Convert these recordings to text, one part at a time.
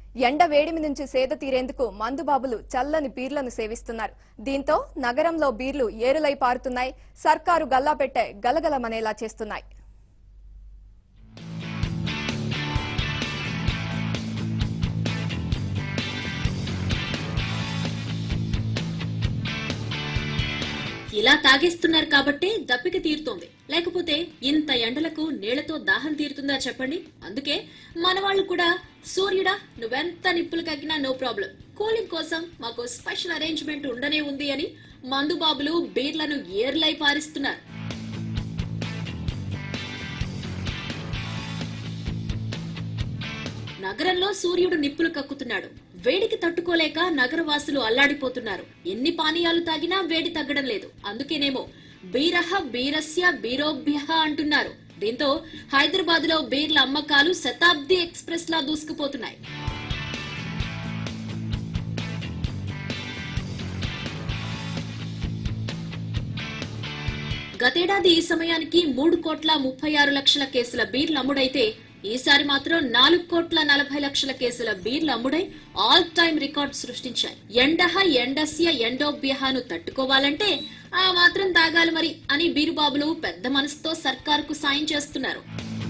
ఎండ వేడిమి నుంచి సేద తీరేందుకు మందుబాబులు చల్లని బీర్లను సేవిస్తున్నారు దీంతో నగరంలో బీర్లు ఏరులై పారుతున్నాయి సర్కారు గల్లా పెట్టే గలగలమనేలా చేస్తున్నాయి ఇలా తాగేస్తున్నారు కాబట్టే దప్పిక తీరుతోంది లేకపోతే ఇంత ఎండలకు నీళ్లతో దాహం తీరుతుందా చెప్పండి అందుకే మన వాళ్ళు కూడా సూర్యుడా నువ్వెంత నిప్పులు కక్కినా నో ప్రాబ్లం కూలింగ్ కోసం మాకు స్పెషల్ అరేంజ్మెంట్ ఉండనే ఉంది అని మందుబాబులు బీర్లను ఏర్లై పారిస్తున్నారు నగరంలో సూర్యుడు నిప్పులు కక్కుతున్నాడు వేడికి తట్టుకోలేక నగరవాసులు అల్లాడిపోతున్నారు ఎన్ని పానీయాలు తాగినా వేడి తగ్గడం లేదు అందుకేనేమో బీరహ బీరస్య బీరోభ్య అంటున్నారు దీంతో హైదరాబాద్ లో బీర్ల అమ్మకాలు శతాబ్ది ఎక్స్ప్రెస్ లా దూసుకుపోతున్నాయి గతేడాది ఈ సమయానికి మూడు కోట్ల ముప్పై ఆరు లక్షల కేసుల బీర్లు అమ్ముడైతే ఈసారి మాత్రం నాలుగు కోట్ల నలభై లక్షల కేసుల బీర్లు అమ్ముడై ఆల్ టైమ్ రికార్డ్ సృష్టించాయి ఎండహ ఎండస్య ఎండోభ్యహను తట్టుకోవాలంటే ఆ మాత్రం తాగాలి మరి అని బీరుబాబులు పెద్ద మనసుతో సర్కారుకు సాయం చేస్తున్నారు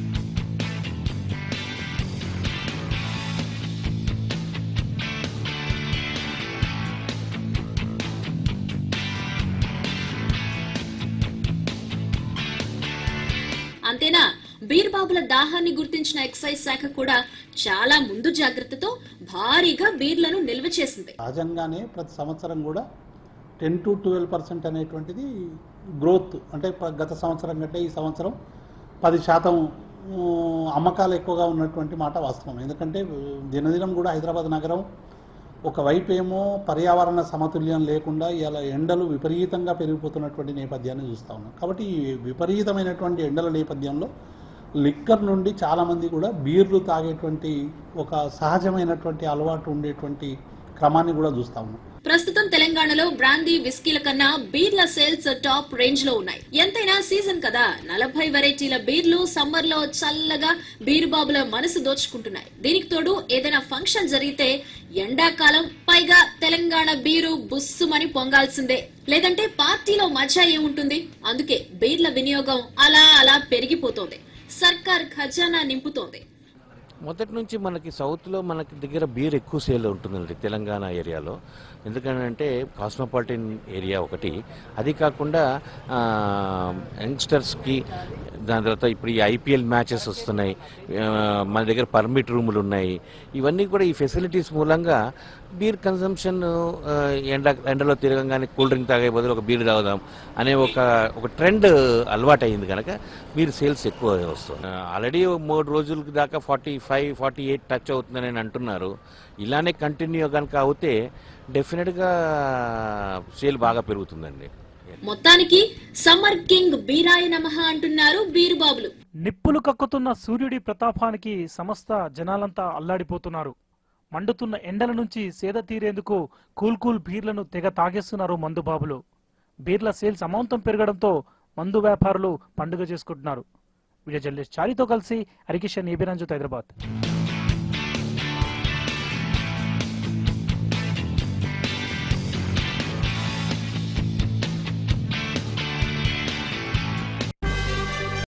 అంతేనా బీర్బాబుల దాహాన్ని గుర్తించిన ఎక్సైజ్ శాఖ కూడా చాలా ముందు జాగ్రత్తతో భారీగా బీర్లను నిల్వ చేసింది సహజంగానే ప్రతి సంవత్సరం కూడా టెన్ టు ట్వెల్వ్ పర్సెంట్ అనేటువంటిది గ్రోత్ అంటే ప- గత సంవత్సరం కంటే ఈ సంవత్సరం పది శాతం ఊ, అమ్మకాలు ఎక్కువగా ఉన్నటువంటి మాట వాస్తవం ఎందుకంటే ఊ, దినదినం కూడా హైదరాబాద్ నగరం ఒకవైపు ఏమో పర్యావరణ సమతుల్యం లేకుండా ఇలా ఎండలు విపరీతంగా పెరిగిపోతున్నటువంటి నేపథ్యాన్ని చూస్తూ ఉన్నాం కాబట్టి ఈ విపరీతమైనటువంటి ఎండల నేపథ్యంలో లిక్కర్ నుండి చాలామంది కూడా బీర్లు తాగేటువంటి ఒక సహజమైనటువంటి అలవాటు ఉండేటువంటి క్రమాన్ని కూడా చూస్తూ ఉన్నాం ప్రస్తుతం తెలంగాణలో బ్రాందీ విస్కీల కన్నా బీర్ల సేల్స్ టాప్ రేంజ్ లో ఉన్నాయి ఎంతైనా సీజన్ కదా నలభై వెరైటీల బీర్లు సమ్మర్ లో చల్లగా బీరుబాబుల మనసు దోచుకుంటున్నాయి దీనికి తోడు ఏదైనా ఫంక్షన్ జరిగితే ఎండాకాలం పైగా తెలంగాణ బీరు బుస్సుమని పొంగాల్సిందే లేదంటే పార్టీలో మజా ఏముంటుంది అందుకే బీర్ల వినియోగం అలా అలా పెరిగిపోతోంది సర్కార్ ఖజానా నింపుతోంది మొదటి నుంచి మనకి సౌత్లో మనకి దగ్గర బీర్ ఎక్కువ సేల్ ఉంటుందండి తెలంగాణ ఏరియాలో ఎందుకంటే కాస్మోపాలిటన్ ఏరియా ఒకటి అది కాకుండా ఆ, యంగ్స్టర్స్కి దాని తర్వాత ఇప్పుడు ఈ ఐపీఎల్ మ్యాచెస్ వస్తున్నాయి ఆ, మన దగ్గర పర్మిట్ రూములు ఉన్నాయి ఇవన్నీ కూడా ఈ ఫెసిలిటీస్ మూలంగా బీర్ కన్సంప్షన్ ఎండ ఎండలో తిరగంగానే కూల్ డ్రింక్ తాగే బదులు ఒక బీర్ తాగుదాం అనే ఒక ఒక ట్రెండ్ అలవాటు అయింది కనుక బీర్ సేల్స్ ఎక్కువ వస్తుంది ఆల్రెడీ మూడు రోజుల దాకా forty five forty eight touch అవుతుందని అంటున్నారు ఇలానే కంటిన్యూ కనుక అవుతే డెఫినెట్గా సేల్ బాగా పెరుగుతుందండి మొత్తానికి సమ్మర్ కింగ్ బీరాయ నమః అంటున్నారు బీరుబాబులు నిప్పులు కక్కుతున్న సూర్యుడి ప్రతాపానికి సమస్త జనాలంతా అల్లాడిపోతున్నారు మండుతున్న ఎండల నుంచి సేద తీరేందుకు కూల్ కూల్ బీర్లను తెగ తాగేస్తున్నారు మందుబాబులు బీర్ల సేల్స్ అమాంతం పెరగడంతో మందు వ్యాపారులు పండుగ చేసుకుంటున్నారు వీడియో జర్నలిస్ట్ చారితో కలిసి హరికిషన్ ఏబిరంజుత్ హైదరాబాద్